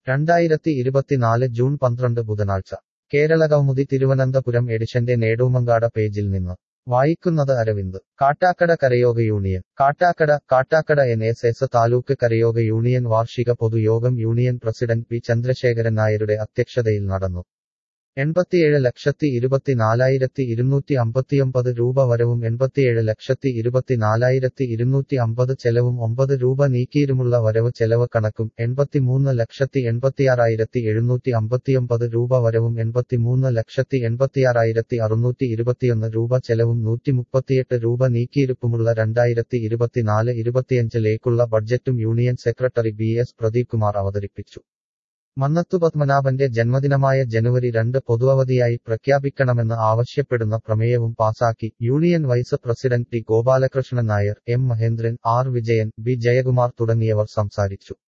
രണ്ടായിരത്തി ഇരുപത്തിനാല് ജൂൺ പന്ത്രണ്ട് ബുധനാഴ്ച കേരള കൗമുദി തിരുവനന്തപുരം എഡിഷന്റെ നേടൂമങ്കാട പേജിൽ നിന്ന് വായിക്കുന്നത് അരവിന്ദ് കാട്ടാക്കട കരയോഗ union Kattakada Kattakada N S S taluk കരയോഗ യൂണിയൻ വാർഷിക പൊതുയോഗം യൂണിയൻ പ്രസിഡന്റ് പി ചന്ദ്രശേഖരൻ നായരുടെ അധ്യക്ഷതയിൽ നടന്നു എൺപത്തിയേഴ് ലക്ഷത്തി ഇരുപത്തിനാലായിരത്തി ഇരുന്നൂറ്റി അമ്പത്തിയൊമ്പത് രൂപ വരവും എൺപത്തിയേഴ് ലക്ഷത്തി ഇരുപത്തിനാലായിരത്തി ഇരുന്നൂറ്റി അമ്പത് ചെലവും ഒമ്പത് രൂപ നീക്കിയിരുമുള്ള വരവ് ചെലവ് കണക്കും എൺപത്തിമൂന്ന് ലക്ഷത്തി എൺപത്തിയാറായിരത്തി എഴുന്നൂറ്റി അമ്പത്തിയൊമ്പത് രൂപ വരവും എൺപത്തിമൂന്ന് ലക്ഷത്തി എൺപത്തിയാറായിരത്തി അറുന്നൂറ്റി ഇരുപത്തിയൊന്ന് രൂപ ചെലവും നൂറ്റി മുപ്പത്തിയെട്ട് രൂപ നീക്കിയിരുപ്പുമുള്ള രണ്ടായിരത്തി ഇരുപത്തിനാല് ഇരുപത്തിയഞ്ചിലേക്കുള്ള ബഡ്ജറ്റും union secretary B S Pradeep Kumar അവതരിപ്പിച്ചു മന്നത്തു പത്മനാഭന്റെ ജന്മദിനമായ ജനുവരി രണ്ട് പൊതുവധിയായി പ്രഖ്യാപിക്കണമെന്ന് ആവശ്യപ്പെടുന്ന പ്രമേയവും പാസാക്കി union vice president T Gopalakrishnan Nair M Mahendran R Vijayan B Jayakumar തുടങ്ങിയവർ സംസാരിച്ചു